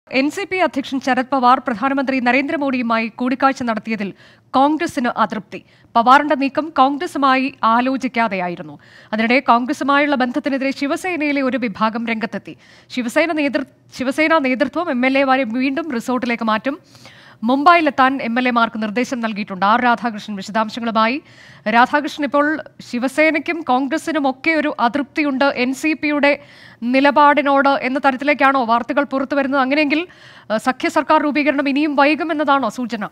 N C P അധ്യക്ഷൻ ശരത് പവാർ പ്രധാനമന്ത്രി നരേന്ദ്രമോദിയുമായി കൂടിക്കാഴ്ച നടത്തിയതിൽ കോൺഗ്രസിന് അതൃപ്തി പവാറിന്റെ നീക്കം കോൺഗ്രസുമായി ആലോചിക്കാതെയായിരുന്നു അതിനിടെ കോൺഗ്രസുമായുള്ള ബന്ധത്തിനെതിരെ ശിവസേനയിലെ ഒരു വിഭാഗം രംഗത്തെത്തി ശിവസേന നേതൃ ശിവസേന നേതൃത്വം എം എൽ എമാരെ വീണ്ടും റിസോർട്ടിലേക്ക് മാറ്റും മുംബൈയിലെത്താൻ എം എൽ എമാർക്ക് നിർദ്ദേശം നൽകിയിട്ടുണ്ട് ആർ രാധാകൃഷ്ണൻ വിശദാംശങ്ങളുമായി രാധാകൃഷ്ണൻ ഇപ്പോൾ ശിവസേനയ്ക്കും കോൺഗ്രസിനും ഒക്കെ ഒരു അതൃപ്തിയുണ്ട് എൻ സി പിയുടെ നിലപാടിനോട് എന്ന തരത്തിലേക്കാണോ വാർത്തകൾ പുറത്തു വരുന്നത് അങ്ങനെയെങ്കിൽ ഏഹ്, സഖ്യ സർക്കാർ രൂപീകരണം ഇനിയും വൈകുമെന്നതാണോ സൂചന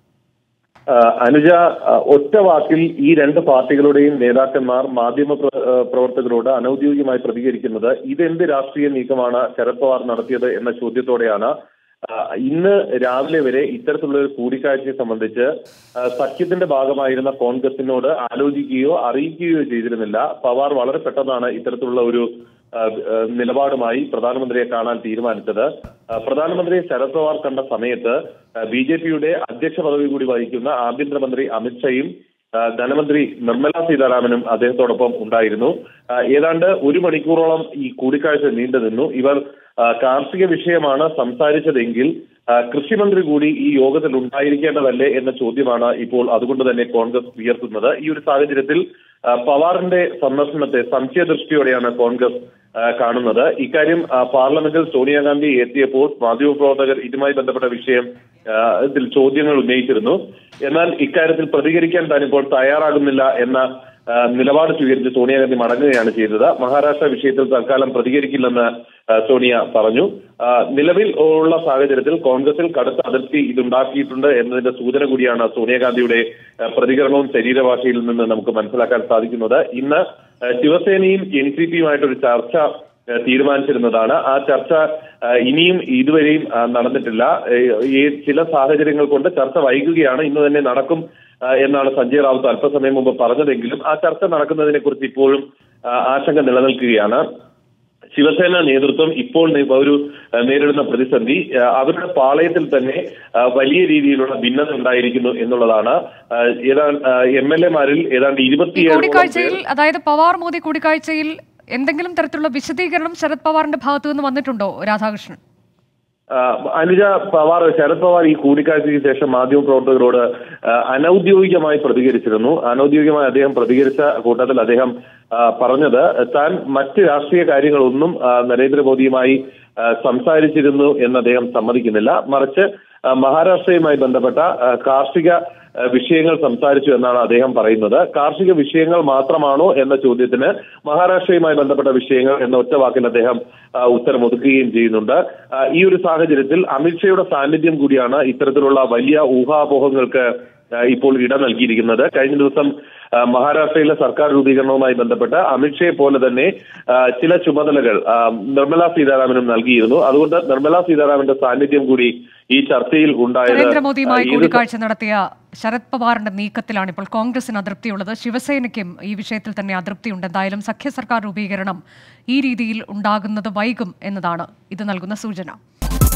ആ, അനുജ ആ, ഒറ്റ വാക്കിൽ ഈ രണ്ട് പാർട്ടികളുടെയും നേതാക്കന്മാർ മാധ്യമ പ്ര- ആ, പ്രവർത്തകരോട് അനൌദ്യോഗികമായി പ്രതികരിക്കുന്നത് ഇതെന്ത് രാഷ്ട്രീയ നീക്കമാണ് ശരത് പവാർ നടത്തിയത് എന്ന ചോദ്യത്തോടെയാണ് ആ, ഇന്ന് രാവിലെ വരെ ഇത്തരത്തിലുള്ള ഒരു കൂടിക്കാഴ്ചയെ സംബന്ധിച്ച് ആ, സഖ്യത്തിന്റെ ഭാഗമായിരുന്ന കോൺഗ്രസിനോട് ആലോചിക്കുകയോ അറിയിക്കുകയോ ചെയ്തിരുന്നില്ല പവാർ വളരെ പെട്ടെന്നാണ് ഇത്തരത്തിലുള്ള ഒരു ആ, ആ, നിലപാടുമായി പ്രധാനമന്ത്രിയെ കാണാൻ തീരുമാനിച്ചത് ആ, പ്രധാനമന്ത്രിയെ ശരത് പവാർ കണ്ട സമയത്ത് ബി ജെ പിയുടെ അധ്യക്ഷ പദവി കൂടി വഹിക്കുന്ന ആഭ്യന്തരമന്ത്രി അമിത്ഷായും ആ, ധനമന്ത്രി നിർമ്മല സീതാരാമനും അദ്ദേഹത്തോടൊപ്പം ഉണ്ടായിരുന്നു ആ, ഏതാണ്ട് ഒരു മണിക്കൂറോളം ഈ കൂടിക്കാഴ്ച നീണ്ടു നിന്നു ഇവർ ആ, കാർഷിക വിഷയമാണ് സംസാരിച്ചതെങ്കിൽ ആ, കൃഷിമന്ത്രി കൂടി ഈ യോഗത്തിൽ ഉണ്ടായിരിക്കേണ്ടതല്ലേ എന്ന ചോദ്യമാണ് ഇപ്പോൾ അതുകൊണ്ട് തന്നെ കോൺഗ്രസ് ഉയർത്തുന്നത് ഈ ഒരു സാഹചര്യത്തിൽ ആ, പവാറിന്റെ സന്ദർശനത്തെ സംശയദൃഷ്ടിയോടെയാണ് കോൺഗ്രസ് ആ, കാണുന്നത് ഇക്കാര്യം ആ, പാർലമെന്റിൽ സോണിയാഗാന്ധി എത്തിയപ്പോൾ മാധ്യമപ്രവർത്തകർ ഇതുമായി ബന്ധപ്പെട്ട വിഷയം ആ, ഇതിൽ ചോദ്യങ്ങൾ ഉന്നയിച്ചിരുന്നു എന്നാൽ ഇക്കാര്യത്തിൽ പ്രതികരിക്കാൻ താനിപ്പോൾ തയ്യാറാകുന്നില്ല എന്ന ആ, നിലപാട് സ്വീകരിച്ച് സോണിയാഗാന്ധി മടങ്ങുകയാണ് ചെയ്തത് മഹാരാഷ്ട്ര വിഷയത്തിൽ തൽക്കാലം പ്രതികരിക്കില്ലെന്ന് ആ, സോണിയ പറഞ്ഞു ആ, നിലവിൽ ഉള്ള സാഹചര്യത്തിൽ കോൺഗ്രസിൽ കടുത്ത അതിർത്തി ഇതുണ്ടാക്കിയിട്ടുണ്ട് എന്നതിന്റെ സൂചന കൂടിയാണ് സോണിയാഗാന്ധിയുടെ ആ, പ്രതികരണവും ശരീരഭാഷയിൽ നിന്ന് നമുക്ക് മനസ്സിലാക്കാൻ സാധിക്കുന്നത് ഇന്ന് ആ, ശിവസേനയും എൻ സി പിയുമായിട്ടൊരു ചർച്ച ആ, തീരുമാനിച്ചിരുന്നതാണ് ആ ചർച്ച ആ, ഇനിയും ഇതുവരെയും ആ, നടന്നിട്ടില്ല ഏ, ഈ ചില സാഹചര്യങ്ങൾ കൊണ്ട് ചർച്ച വൈകുകയാണ് ഇന്ന് തന്നെ നടക്കും ആ, എന്നാണ് സഞ്ജയ് റാവുത്ത് അല്പസമയം മുമ്പ് പറഞ്ഞതെങ്കിലും ആ ചർച്ച നടക്കുന്നതിനെ കുറിച്ച് ഇപ്പോഴും ആ, ആശങ്ക നിലനിൽക്കുകയാണ് ശിവസേന നേതൃത്വം ഇപ്പോൾ നേ- ഒരു ആ, നേരിടുന്ന പ്രതിസന്ധി ആ, അവരുടെ പാളയത്തിൽ തന്നെ ആ, വലിയ രീതിയിലുള്ള ഭിന്നത ഉണ്ടായിരിക്കുന്നു എന്നുള്ളതാണ് ആ, ഏതാണ്ട് എം എൽ എമാരിൽ ഏതാണ്ട് ഈ ഇരുപത്തിയേഴ് കൂടിക്കാഴ്ചയിൽ അതായത് പവാർ മോദി കൂടിക്കാഴ്ചയിൽ എന്തെങ്കിലും തരത്തിലുള്ള വിശദീകരണം ശരത് പവാറിന്റെ ഭാഗത്തു നിന്ന് വന്നിട്ടുണ്ടോ രാധാകൃഷ്ണൻ ആ, അനുജ പവാർ ശരത് പവാർ ഈ കൂടിക്കാഴ്ചയ്ക്ക് ശേഷം മാധ്യമപ്രവർത്തകരോട് ആ, അനൌദ്യോഗികമായി പ്രതികരിച്ചിരുന്നു അനൌദ്യോഗികമായി അദ്ദേഹം പ്രതികരിച്ച കൂട്ടത്തിൽ അദ്ദേഹം ആ, പറഞ്ഞത് താൻ മറ്റ് രാഷ്ട്രീയ കാര്യങ്ങളൊന്നും ആ, നരേന്ദ്രമോദിയുമായി ആ, സംസാരിച്ചിരുന്നു എന്ന് അദ്ദേഹം സമ്മതിക്കുന്നില്ല മറിച്ച് ആ, മഹാരാഷ്ട്രയുമായി ബന്ധപ്പെട്ട ആ, കാർഷിക ആ, വിഷയങ്ങൾ സംസാരിച്ചു എന്നാണ് അദ്ദേഹം പറയുന്നത് കാർഷിക വിഷയങ്ങൾ മാത്രമാണോ എന്ന ചോദ്യത്തിന് മഹാരാഷ്ട്രയുമായി ബന്ധപ്പെട്ട വിഷയങ്ങൾ എന്ന ഒറ്റ വാക്കിൽ അദ്ദേഹം ആ, ഉത്തരം ഒതുക്കുകയും ചെയ്യുന്നുണ്ട് ആ, ഈ ഒരു സാഹചര്യത്തിൽ അമിത്ഷയുടെ സാന്നിധ്യം കൂടിയാണ് ഇത്തരത്തിലുള്ള വലിയ ഊഹാപോഹങ്ങൾക്ക് ആ, ഇപ്പോൾ ഇടം നൽകിയിരിക്കുന്നത് കഴിഞ്ഞ ദിവസം ആ, മഹാരാഷ്ട്രയിലെ സർക്കാർ രൂപീകരണവുമായി ബന്ധപ്പെട്ട് അമിത്ഷയെ പോലെ തന്നെ ആ, ചില ചുമതലകൾ ആ, നിർമ്മല സീതാരാമനും നൽകിയിരുന്നു അതുകൊണ്ട് നിർമ്മല സീതാരാമന്റെ സാന്നിധ്യം കൂടി ഈ ചർച്ചയിൽ ഉണ്ടായത് നരേന്ദ്രമോദിയുമായി ആ, ഏത് കൂടിക്കാഴ്ച നടത്തിയ ശരത് പവാറിന്റെ നീക്കത്തിലാണ് ഇപ്പോൾ കോൺഗ്രസിന് അതൃപ്തിയുള്ളത് ശിവസേനയ്ക്കും ഈ വിഷയത്തിൽ തന്നെ അതൃപ്തിയുണ്ട് എന്തായാലും സഖ്യ സർക്കാർ രൂപീകരണം ഈ രീതിയിൽ ഉണ്ടാകുന്നത് വൈകും എന്നതാണ് ഇത് നൽകുന്ന സൂചന